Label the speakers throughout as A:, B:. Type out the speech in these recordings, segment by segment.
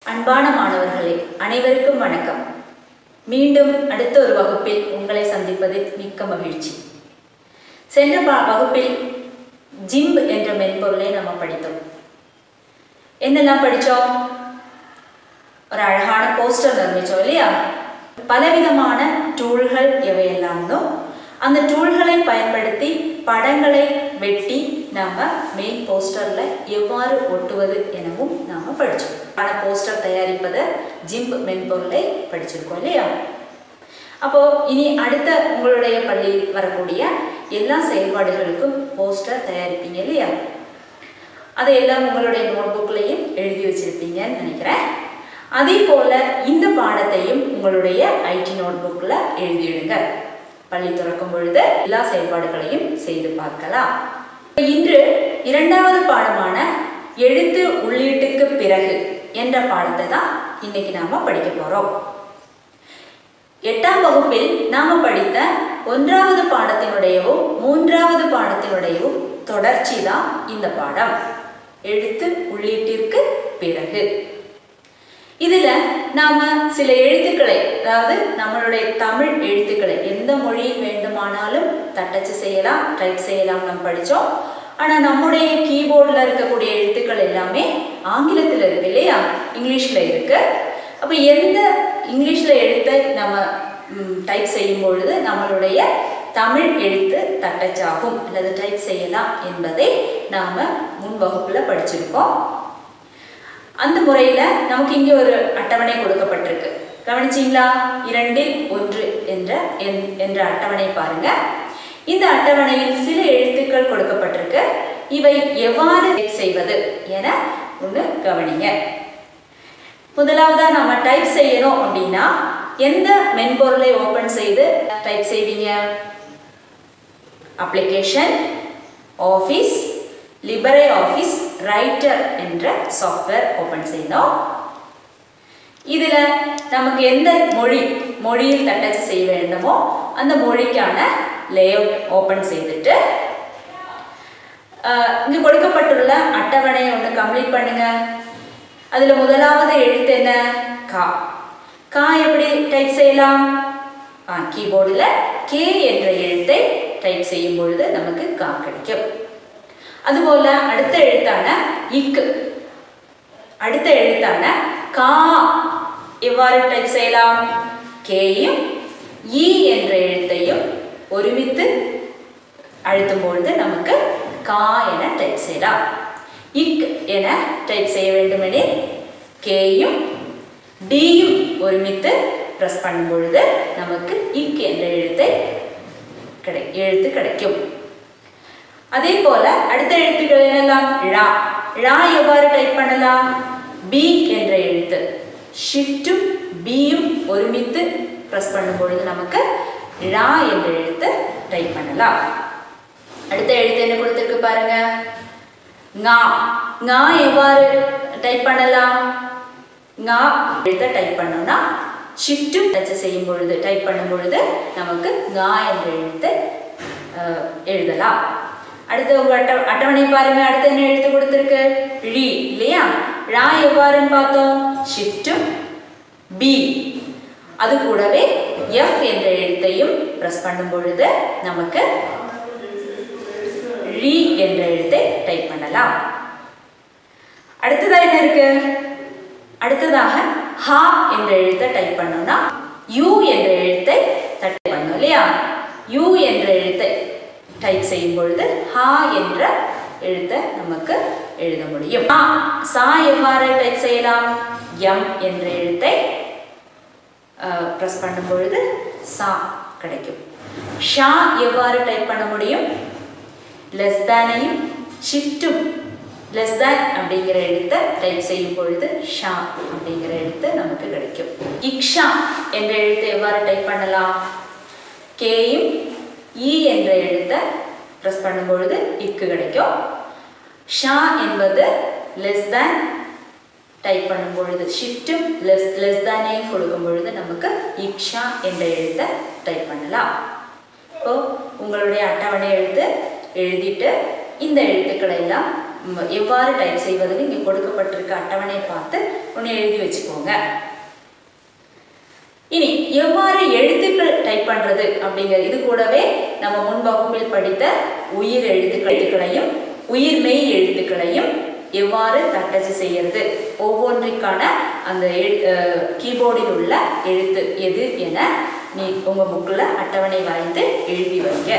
A: அன்பான மாணவர்களே அனைவருக்கும் வணக்கம் மீண்டும் அடுத்த ஒரு வகுப்பில் உங்களை சந்திப்பதில் மிக்க மகிழ்ச்சி சென்ற பா- வகுப்பில் ஜிம் என்ற மென்பொருளை நம்ம படித்தோம் என்னெல்லாம் படித்தோம் ஒரு அழகான போஸ்டர் நிர்மிச்சோம் இல்லையா பலவிதமான டூல்கள் எவையெல்லாம்னோ அந்த டூல்களை பயன்படுத்தி படங்களை வெட்டி நாம மெயின் போஸ்டர்ல எவ்வாறு ஒட்டுவது எனவும் நாம படிச்சோம் ஆன போஸ்டர் தயாரிப்பது ஜிம்ப் மென்பொருளை படிச்சிருக்கோம் இல்லையா அப்போ இனி அடுத்த உங்களுடைய பள்ளியில் வரக்கூடிய எல்லா செயல்பாடுகளுக்கும் போஸ்டர் தயாரிப்பீங்க இல்லையா அதையெல்லாம் உங்களுடைய நோட்புக்லையும் எழுதி வச்சிருப்பீங்கன்னு நினைக்கிறேன் அதே போல இந்த பாடத்தையும் உங்களுடைய ஐடி நோட்புக்கில் எழுதிடுங்க பள்ளி திறக்கும் பொழுது எல்லா செயல்பாடுகளையும் செய்து பார்க்கலாம் இன்று இரண்டாவது பாடமான எழுத்து உள்ளீட்டுக்கு பிறகு என்ற பாடத்தை தான் இன்னைக்கு நாம படிக்க போறோம் எட்டாம் வகுப்பில் நாம படித்த ஒன்றாவது பாடத்தினுடையவும் மூன்றாவது பாடத்தினுடையவும் தொடர்ச்சி தான் இந்த பாடம் எழுத்து உள்ளீட்டிற்கு பிறகு இதுல நாம சில எழுத்துக்களை அதாவது நம்மளுடைய தமிழ் எழுத்துக்களை எந்த மொழியில் வேண்டுமானாலும் தட்டச்சு செய்யலாம் டைப் செய்யலாம் நம்ம படிச்சோம் ஆனா நம்முடைய கீபோர்டில் இருக்கக்கூடிய எழுத்துக்கள் எல்லாமே ஆங்கிலத்தில் இருக்கு இல்லையா இங்கிலீஷ்ல இருக்கு அப்ப எந்த இங்கிலீஷ்ல எழுத்தை நம்ம டைப் செய்யும் பொழுது நம்மளுடைய தமிழ் எழுத்து தட்டச்சாகும் அல்லது டைப் செய்யலாம் என்பதை நாம முன் வகுப்புல படிச்சிருக்கோம் அந்த முறையில நமக்கு இங்கே ஒரு அட்டவணை கொடுக்கப்பட்டிருக்கு கவனிச்சிங்களா இரண்டில் ஒன்று என்ற என்- என்ற அட்டவணை பாருங்க இந்த அட்டவணையில் சில எழுத்துக்கள் கொடுக்கப்பட்டிருக்கு இவை எவ்வாறு டைப் செய்வது என ஒன்று கவனிங்க முதலாவதா நம்ம டைப் செய்யணும் அப்படின்னா எந்த மென்பொருளை ஓபன் செய்து டைப் செய்வீங்க application office LibreOffice Writer என்ற சாஃப்ட்வேர் ஓபன் செய்யணும் இதுல நமக்கு எந்த மொழி மொழியில் தட்டச்சு செய்ய வேண்டுமோ அந்த மொழிக்கான லேஅவுட் ஓபன் செய்துட்டு ஆஹ், இங்க கொடுக்கப்பட்டுள்ள அட்டவணையை ஒன்று கம்ப்ளீட் பண்ணுங்க அதுல முதலாவது எழுத்து என்ன கா கா எப்படி டைப் செய்யலாம் கீபோர்டில் கே என்ற எழுத்தை டைப் செய்யும் பொழுது நமக்கு கா கிடைக்கும் அதுபோல அடுத்த எழுத்தான இக்கு அடுத்த எழுத்தான கா எவ்வாறு டைப் செய்யலாம் கேயும் இ என்ற எழுத்தையும் ஒருமித்து அழுத்தும் பொழுது நமக்கு கா என டைப் செய்யலாம் இக் என டைப் செய்ய வேண்டுமெனில் கேயும் டியும் ஒருமித்து ப்ரெஸ் பண்ணும் பொழுது நமக்கு இக் என்ற எழுத்தை கிடை எழுத்து கிடைக்கும் அதே போல அடுத்த எழுத்துக்கள் என்னெல்லாம் ழா ழா எவ்வாறு டைப் பண்ணலாம் பி என்ற எழுத்து ஷிஃப்டும் பியும் ஒருமித்து ப்ரெஸ் பண்ணும் பொழுது நமக்கு ழா என்ற எழுத்து டைப் பண்ணலாம் அடுத்த எழுத்து என்ன கொடுத்துருக்கு பாருங்க ngா ngா எவ்வாறு டைப் பண்ணலாம் ngா எழுத்தை டைப் பண்ணோம்னா ஷிஃப்ட்டும் டச் செய்யும் பொழுது டைப் பண்ணும் பொழுது நமக்கு ngா என்ற எழுத்தை அஹ், எழுதலாம் அடுத்து உங்க அட்ட அட்டவணை பாருங்க அடுத்து என்ன எழுத்து கொடுத்துருக்கு ழி இல்லையா ழா எவ்வாறுன்னு பார்த்தோம் ஷிஃப்ட்டும் பி அது கூடவே எஃப் என்ற எழுத்தையும் ப்ரெஸ் பண்ணும் பொழுது நமக்கு ழி என்ற எழுத்தை டைப் பண்ணலாம் அடுத்ததா என்ன இருக்கு அடுத்ததாக ஹா என்ற எழுத்தை டைப் பண்ணோம்னா யூ என்ற எழுத்தை டைப் பண்ணோம் இல்லையா யூ என்ற எழுத்தை டைப் செய்யும் பொழுது ஹா என்ற எழுத்தை நமக்கு எழுத முடியும் ஆ, சா எவ்வாறு டைப் செய்யலாம் எம் என்ற எழுத்தை ப்ரெஸ் பண்ணும் பொழுது சா கிடைக்கும் ஷா எவ்வாறு டைப் பண்ண முடியும் லெஸ் தேனையும் ஷிஃப்ட்டும் லெஸ் தேன் அப்படிங்கிற எழுத்தை டைப் செய்யும் பொழுது ஷா அப்படிங்கிற எழுத்து நமக்கு கிடைக்கும் இக்ஷா என்ற எழுத்தை எவ்வாறு டைப் பண்ணலாம் கேயும் இ என்ற எழுத்தை ப்ரெஸ் பண்ணும் பொழுது இக்கு கிடைக்கும் ஷா என்பது லெஸ் தேன் டைப் பண்ணும் பொழுது ஷிஃப்ட்டும் லெஸ் லெஸ் தேனையும் கொடுக்கும் பொழுது நமக்கு இக்ஷா என்ற எழுத்தை டைப் பண்ணலாம் இப்போ உங்களுடைய அட்டவணை எழுத்து எழுதிட்டு இந்த எழுத்துக்களை எல்லாம் ம், எவ்வாறு டைப் செய்வதுன்னு இங்கே கொடுக்கப்பட்டிருக்க அட்டவணையை பார்த்து ஒன்று எழுதி வச்சுக்கோங்க இனி எவ்வாறு எழுத்துக்கள் டைப் பண்றது அப்படிங்கிற இது கூடவே நம்ம முன் வகுப்பில் படித்த உயிர் எழுத்துக்கள் எழுத்துக்களையும் உயிர் மெய் எழுத்துக்களையும் எவ்வாறு தட்டச்சு செய்யறது ஒவ்வொன்றிற்கான அந்த கீபோர்டில் உள்ள எழுத்து எது என நீ உங்க புக்கில் அட்டவணை வரைந்து எழுதி வைங்க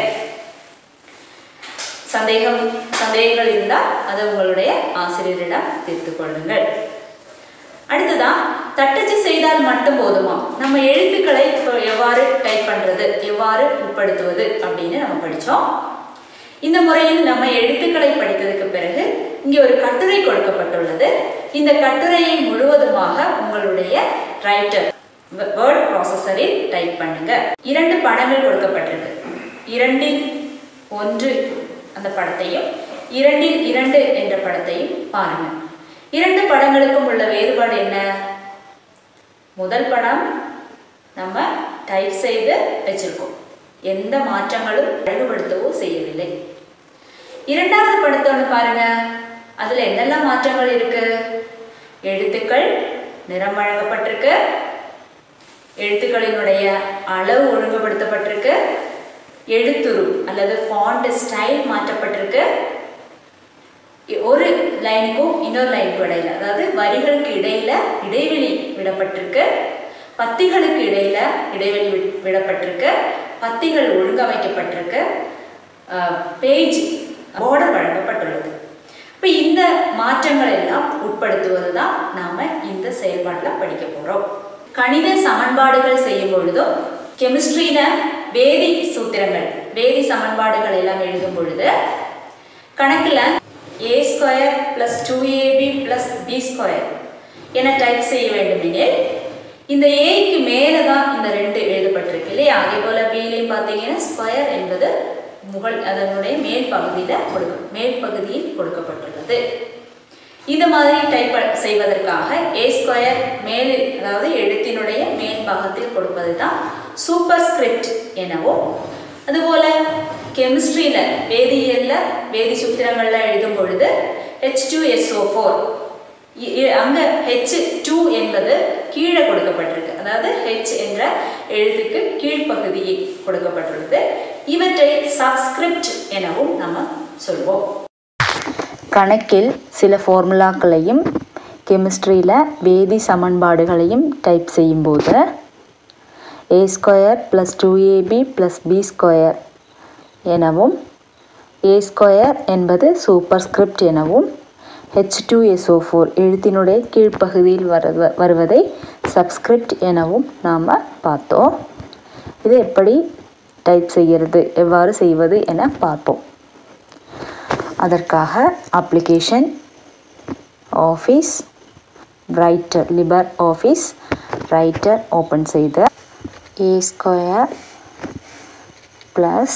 A: சந்தேகம் சந்தேகங்கள் இருந்தால் அதை உங்களுடைய ஆசிரியரிடம் தீர்த்து கொள்ளுங்கள் அடுத்ததா தட்டச்சு செய்தால் மட்டும் போதுமா நம்ம எழுத்துக்களை இப்போ எவ்வாறு டைப் பண்றது எவ்வாறு உட்படுத்துவது அப்படின்னு நம்ம படிச்சோம் இந்த முறையில் நம்ம எழுத்துக்களை படித்ததுக்கு பிறகு இங்கே ஒரு கட்டுரை கொடுக்கப்பட்டுள்ளது இந்த கட்டுரையை முழுவதுமாக உங்களுடைய ரைட்டர் வேர்ட் ப்ராசஸரில் டைப் பண்ணுங்க இரண்டு படங்கள் கொடுக்கப்பட்டிருக்கு இரண்டில் ஒன்று அந்த படத்தையும் இரண்டில் இரண்டு என்ற படத்தையும் பாருங்க இரண்டு படங்களுக்கும் உள்ள வேறுபாடு என்ன முதல் படம் நம்ம டைப் செய்து வச்சிருக்கோம் எந்த மாற்றங்களும் அழகுபடுத்தவோ செய்யவில்லை இரண்டாவது படத்தை ஒன்று பாருங்க அதுல என்னெல்லாம் மாற்றங்கள் இருக்கு எழுத்துக்கள் நிறம் வழங்கப்பட்டிருக்கு எழுத்துக்களினுடைய அளவு ஒழுங்குபடுத்தப்பட்டிருக்கு எழுத்துரு அல்லது ஃபாண்ட் ஸ்டைல் மாற்றப்பட்டிருக்கு ஒரு லைனுக்கும் இன்னொரு லைனுக்கும் இடையில அதாவது வரிகளுக்கு இடையில இடைவெளி விடப்பட்டிருக்கு பத்திகளுக்கு இடையில இடைவெளி வி- விடப்பட்டிருக்கு பத்திகள் ஒழுங்கமைக்கப்பட்டிருக்கு பேஜ் பார்டர் வழங்கப்பட்டுள்ளது இப்போ இந்த மாற்றங்கள் எல்லாம் உட்படுத்துவது தான் நாம இந்த செயல்பாட்டில் படிக்க போறோம் கணித சமன்பாடுகள் செய்யும் பொழுதும் கெமிஸ்ட்ரியில வேதி சூத்திரங்கள் வேதி சமன்பாடுகள் எல்லாம் எழுதும் பொழுது கணக்கில் A square plus two AB plus B square என டைப் செய்ய வேண்டுமெனில் இந்த ஏக்கு மேலே தான் இந்த ரெண்டு எழுதப்பட்டிருக்கு இல்லையா அதே போல் பிலையும் பார்த்தீங்கன்னா ஸ்கொயர் என்பது முகல் அதனுடைய மேல் பகுதியில் கொடுக்க மேல் பகுதியில் கொடுக்கப்பட்டுள்ளது இந்த மாதிரி டைப் செய்வதற்காக ஏ ஸ்கொயர் மேல் அதாவது எழுத்தினுடைய மேல் பாகத்தில் கொடுப்பது தான் சூப்பர் ஸ்கிரிப்ட் எனவும் அதுபோல கெமிஸ்ட்ரியில் வேதியியலில் வேதி சூத்திரங்களில் எழுதும் பொழுது ஹெச் டூ எஸ்ஓ ஃபோர் அங்கே ஹெச் டூ என்பது கீழே கொடுக்கப்பட்டிருக்கு அதாவது ஹெச் என்ற எழுத்துக்கு கீழ்ப்பகுதியில் கொடுக்கப்பட்டுள்ளது இவற்றை சப்ஸ்கிரிப்ட் எனவும் நம்ம சொல்வோம்
B: கணக்கில் சில ஃபார்முலாக்களையும் கெமிஸ்ட்ரியில் வேதி சமன்பாடுகளையும் டைப் செய்யும்போது A square plus two AB plus B square எனவும் ஏ ஸ்கொயர் என்பது சூப்பர் ஸ்கிரிப்ட் எனவும் ஹெச் டூ எஸ்ஓ ஃபோர் எழுத்தினுடைய கீழ்ப்பகுதியில் வருவ வருவதை சப்ஸ்கிரிப்ட் எனவும் நாம் பார்த்தோம் இது எப்படி டைப் செய்கிறது எவ்வாறு செய்வது என பார்ப்போம் அதற்காக application office writer LibreOffice Writer open செய்து A square plus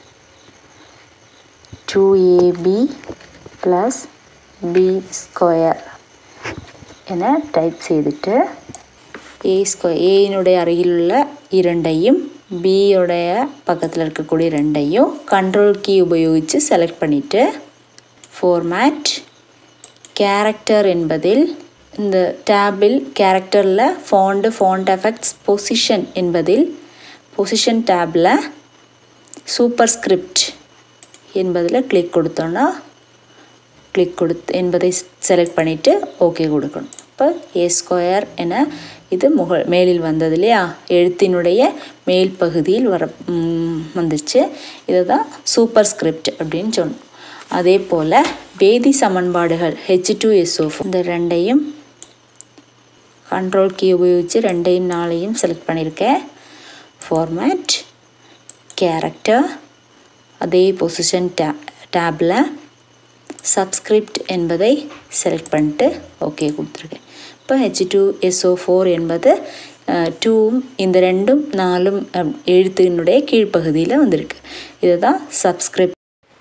B: two AB plus B square என டைப் செய்துட்டு ஏ ஸ்கொயர் ஏயினுடைய அருகில் உள்ள இரண்டையும் பியோடைய பக்கத்தில் இருக்கக்கூடிய ரெண்டையும் கண்ட்ரோல் கீ உபயோகித்து செலக்ட் பண்ணிவிட்டு ஃபார்மேட் கேரக்டர் என்பதில் இந்த டேபில் கேரக்டரில் ஃபாண்டு ஃபாண்ட் எஃபெக்ட்ஸ் பொசிஷன் என்பதில் பொசிஷன் டேபில் சூப்பர் ஸ்கிரிப்ட் என்பதில் கிளிக் கொடுத்தோன்னா கிளிக் கொடுத்து என்பதை செலக்ட் பண்ணிவிட்டு ஓகே கொடுக்கணும் இப்போ ஏ ஸ்கொயர் என இது முக மேலில் வந்தது இல்லையா எழுத்தினுடைய மேல் பகுதியில் வர ம், வந்துச்சு இதை தான் சூப்பர் ஸ்கிரிப்ட் அப்படின்னு சொன்னோம் அதே போல் வேதி சமன்பாடுகள் ஹெச் டூ எஸ்ஓ இந்த ரெண்டையும் கண்ட்ரோல் கீ உபயோகித்து ரெண்டையும் நாளையும் செலக்ட் பண்ணியிருக்கேன் ஃபார்மேட் கேரக்டர் அதே பொசிஷன் டே டேப்பில் சப்ஸ்கிரிப்ட் என்பதை செலக்ட் பண்ணிட்டு ஓகே கொடுத்துருக்கேன் இப்போ ஹெச் டூ எஸ்ஓ ஃபோர் என்பது டூவும் இந்த ரெண்டும் நாலும் அஹ், எழுத்தினுடைய கீழ்ப்பகுதியில் வந்திருக்கு இதுதான் சப்ஸ்கிரிப்ட்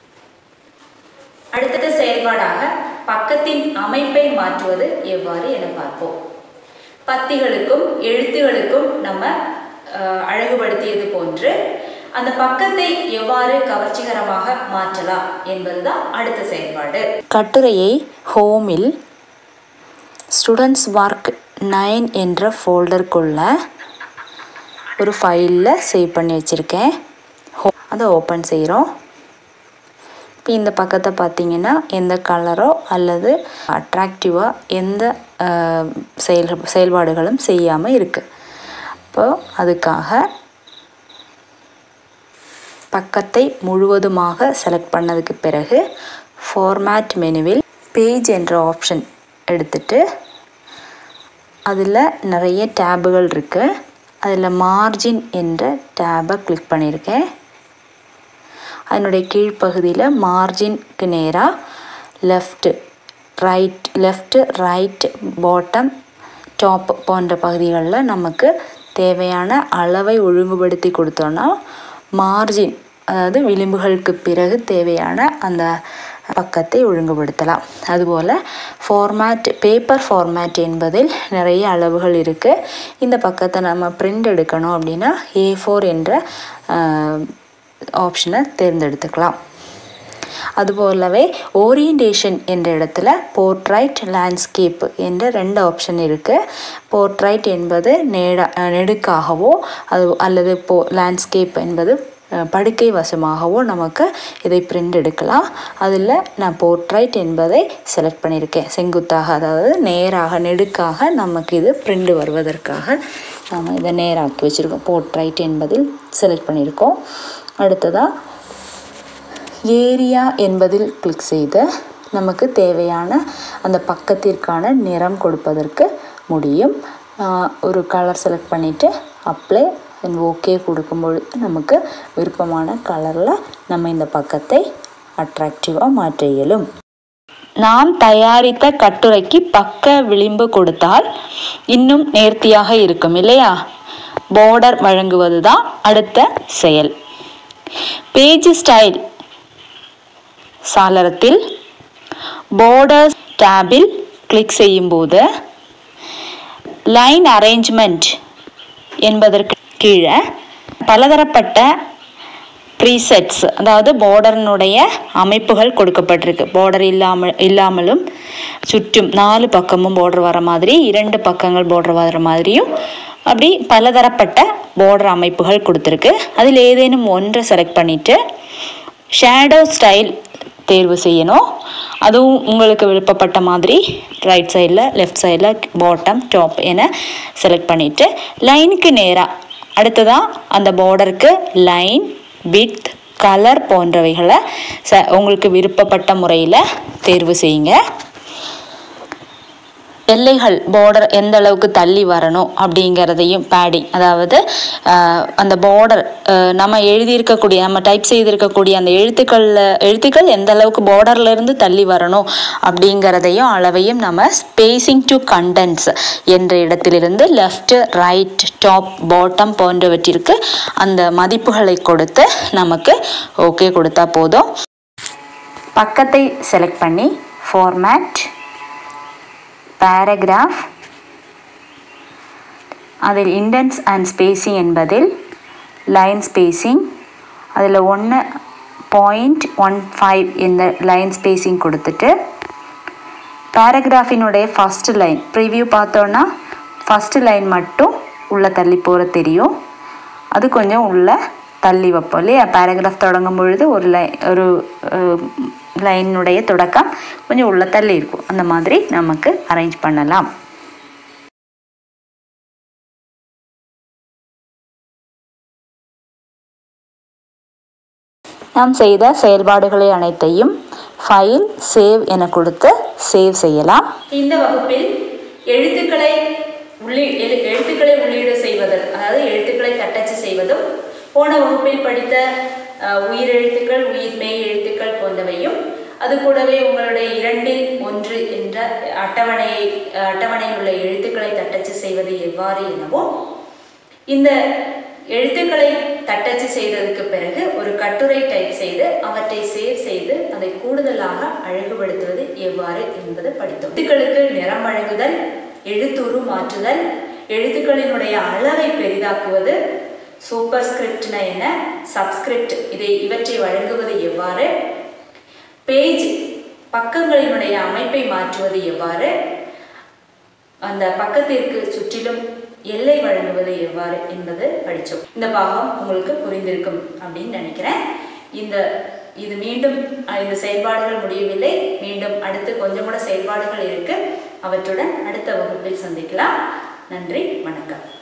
A: அடுத்த செயல்பாடாக பக்கத்தின் அமைப்பை மாற்றுவது எவ்வாறு என பார்ப்போம் பத்திகளுக்கும் எழுத்துகளுக்கும் நம்ம அஹ், அழகுபடுத்தியது போன்று அந்த பக்கத்தை எவ்வாறு கவர்ச்சிகரமாக மாற்றலாம் என்பதுதான் அடுத்த செயல்பாடு
B: கட்டுரையை ஹோமில் ஸ்டூடெண்ட்ஸ் ஒர்க் நைன் என்ற ஃபோல்டருக்குள்ள ஒரு ஃபைலில் சேவ் பண்ணி வச்சுருக்கேன் ஹோ அதை ஓப்பன் செய்கிறோம் இப்போ இந்த பக்கத்தை பார்த்தீங்கன்னா எந்த கலரோ அல்லது அட்ராக்டிவாக எந்த அஹ், செயல் செயல்பாடுகளும் செய்யாமல் இருக்குது இப்போ அதுக்காக பக்கத்தை முழுவதுமாக செலக்ட் பண்ணதுக்கு பிறகு ஃபார்மேட் மெனுவில் பேஜ் என்ற ஆப்ஷன் எடுத்துட்டு அதில் நிறைய டேபுகள் இருக்குது அதில் மார்ஜின் என்ற டேபை கிளிக் பண்ணியிருக்கேன் அதனுடைய கீழ்ப்பகுதியில் மார்ஜின்க்கு நேராக left right left right bottom top போன்ற பகுதிகளில் நமக்கு தேவையான அளவை ஒழுங்குபடுத்தி கொடுத்தோன்னா மார்ஜின் அதாவது விளிம்புகளுக்கு பிறகு தேவையான அந்த பக்கத்தை ஒழுங்குபடுத்தலாம் அதுபோல் ஃபார்மேட் பேப்பர் ஃபார்மேட் என்பதில் நிறைய அளவுகள் இருக்குது இந்த பக்கத்தை நம்ம பிரிண்ட் எடுக்கணும் அப்படின்னா ஏ ஃபோர் என்ற ஆப்ஷனை தேர்ந்தெடுத்துக்கலாம் அதுபோலவே ஓரியன்டேஷன் என்ற இடத்துல போர்ட்ரைட் லேண்ட்ஸ்கேப் என்ற ரெண்டு ஆப்ஷன் இருக்குது போர்ட்ரைட் என்பது நேட நெடுக்காகவோ அது அல்லது போ லேண்ட்ஸ்கேப் என்பது அஹ், படுக்கை வசமாகவோ நமக்கு இதை பிரிண்ட் எடுக்கலாம் அதில் நான் போர்ட்ரைட் என்பதை செலக்ட் பண்ணியிருக்கேன் செங்குத்தாக அதாவது நேராக நெடுக்காக நமக்கு இது பிரிண்ட் வருவதற்காக நாம் இதை நேராக்கி வச்சுருக்கோம் போர்ட்ரைட் என்பதில் செலக்ட் பண்ணியிருக்கோம் அடுத்ததாக ஏரியா என்பதில் கிளிக் செய்து நமக்கு தேவையான அந்த பக்கத்திற்கான நிறம் கொடுப்பதற்கு முடியும் ஆஹ் ஒரு கலர் செலக்ட் பண்ணிவிட்டு அப்ளை ஓகே கொடுக்கும் பொழுது நமக்கு விருப்பமான கலரில் நம்ம இந்த பக்கத்தை அட்ராக்டிவாக மாற்ற இயலும் நாம் தயாரித்த கட்டுரைக்கு பக்க விளிம்பு கொடுத்தால் இன்னும் நேர்த்தியாக இருக்கும் இல்லையா பார்டர் வழங்குவது தான் அடுத்த செயல் பேஜ் ஸ்டைல் சாளரத்தில் பார்டர்ஸ் டேபில் கிளிக் செய்யும்போது லைன் அரேஞ்ச்மெண்ட் என்பதற்கு கீழே பலதரப்பட்ட ப்ரீசெட்ஸ் அதாவது பார்டர்னுடைய அமைப்புகள் கொடுக்கப்பட்டிருக்கு பார்டர் இல்லாமல் இல்லாமலும் சுற்றும் நாலு பக்கமும் பார்டர் வர மாதிரி இரண்டு பக்கங்கள் பார்டர் வர மாதிரியும் அப்படி பலதரப்பட்ட பார்டர் அமைப்புகள் கொடுத்துருக்கு அதில் ஏதேனும் ஒன்றை செலக்ட் பண்ணிவிட்டு ஷேடோ ஸ்டைல் தேர்வு செய்யணும் அதுவும் உங்களுக்கு விருப்பப்பட்ட மாதிரி ரைட் சைடில் லெஃப்ட் சைடில் பாட்டம் டாப் என செலக்ட் பண்ணிவிட்டு லைனுக்கு நேராக அடுத்ததாக அந்த பார்டருக்கு லைன் வித் கலர் போன்றவைகளை ச உங்களுக்கு விருப்பப்பட்ட முறையில் தேர்வு செய்யுங்க எல்லைகள் பார்டர் எந்த அளவுக்கு தள்ளி வரணும் அப்படிங்கிறதையும் பேடிங் அதாவது ஆஹ், அந்த பார்டர் நம்ம எழுதியிருக்கக்கூடிய நம்ம டைப் செய்திருக்கக்கூடிய அந்த எழுத்துக்களில் எழுத்துக்கள் எந்த அளவுக்கு borderல இருந்து தள்ளி வரணும் அப்படிங்கிறதையும் அளவையும் நம்ம ஸ்பேசிங் டு கண்டென்ட்ஸ் என்ற இடத்திலிருந்து லெஃப்ட் ரைட் டாப் பாட்டம் போன்றவற்றிற்கு அந்த மதிப்புகளை கொடுத்து நமக்கு ஓகே கொடுத்தா போதும் பக்கத்தை செலக்ட் பண்ணி ஃபார்மேட் பேராகிராஃப் அதில் இண்டென்ஸ் அண்ட் ஸ்பேசிங் என்பதில் லைன் ஸ்பேசிங் அதில் ஒன்று பாயிண்ட் ஒன் ஃபைவ் இந்த லைன் ஸ்பேசிங் கொடுத்துட்டு பேராகிராஃபினுடைய ஃபஸ்ட்டு லைன் ப்ரிவ்யூ பார்த்தோன்னா ஃபஸ்ட்டு லைன் மட்டும் உள்ளே தள்ளி போகிற தெரியும் அது கொஞ்சம் உள்ள தள்ளி வைப்போம் இல்லையா பேராகிராஃப் தொடங்கும் பொழுது ஒரு லை ஒரு லைனுடைய தொடக்கம் கொஞ்சம் உள்ள தள்ளி இருக்கும் அந்த மாதிரி நமக்கு அரேஞ்ச் பண்ணலாம் நாம் செய்த செயல்பாடுகளை அனைத்தையும் ஃபைல் சேவ் என கொடுத்து சேவ் செய்யலாம்
A: இந்த வகுப்பில் எழுத்துக்களை உள்ளீ எழு- எழுத்துக்களை உள்ளீடு செய்வதல் அதாவது எழுத்துக்களை தட்டச்சு செய்வதும் போன வகுப்பில் படித்த அஹ், உயிரெழுத்துக்கள் உயிர்மெய் எழுத்துக்கள் போன்றவையும் அது கூடவே உங்களுடைய இரண்டில் ஒன்று என்ற அட்டவணையை அட்டவணையில் உள்ள எழுத்துக்களை தட்டச்சு செய்வது எவ்வாறு எனவும் இந்த எழுத்துக்களை தட்டச்சு செய்ததுக்கு பிறகு ஒரு கட்டுரை டைப் செய்து அவற்றை சேவ் செய்து அதை கூடுதலாக அழகுபடுத்துவது எவ்வாறு என்பது படித்தோம் எழுத்துக்களுக்கு நிறம் வழங்குதல் எழுத்துரு மாற்றுதல் எழுத்துக்களினுடைய அளவை பெரிதாக்குவது சூப்பர் ஸ்கிரிப்ட்னா என்ன சப்ஸ்கிரிப்ட் இதை இவற்றை வழங்குவது எவ்வாறு பேஜ் பக்கங்களினுடைய அமைப்பை மாற்றுவது எவ்வாறு அந்த பக்கத்திற்கு சுற்றிலும் எல்லை வழங்குவது எவ்வாறு என்பது படித்தோம் இந்த பாகம் உங்களுக்கு புரிந்திருக்கும் அப்படின்னு நினைக்கிறேன் இந்த இது மீண்டும் அஹ், இந்த செயல்பாடுகள் முடியவில்லை மீண்டும் அடுத்து கொஞ்சம் கூட செயல்பாடுகள் இருக்கு அவற்றுடன் அடுத்த வகுப்பில் சந்திக்கலாம் நன்றி வணக்கம்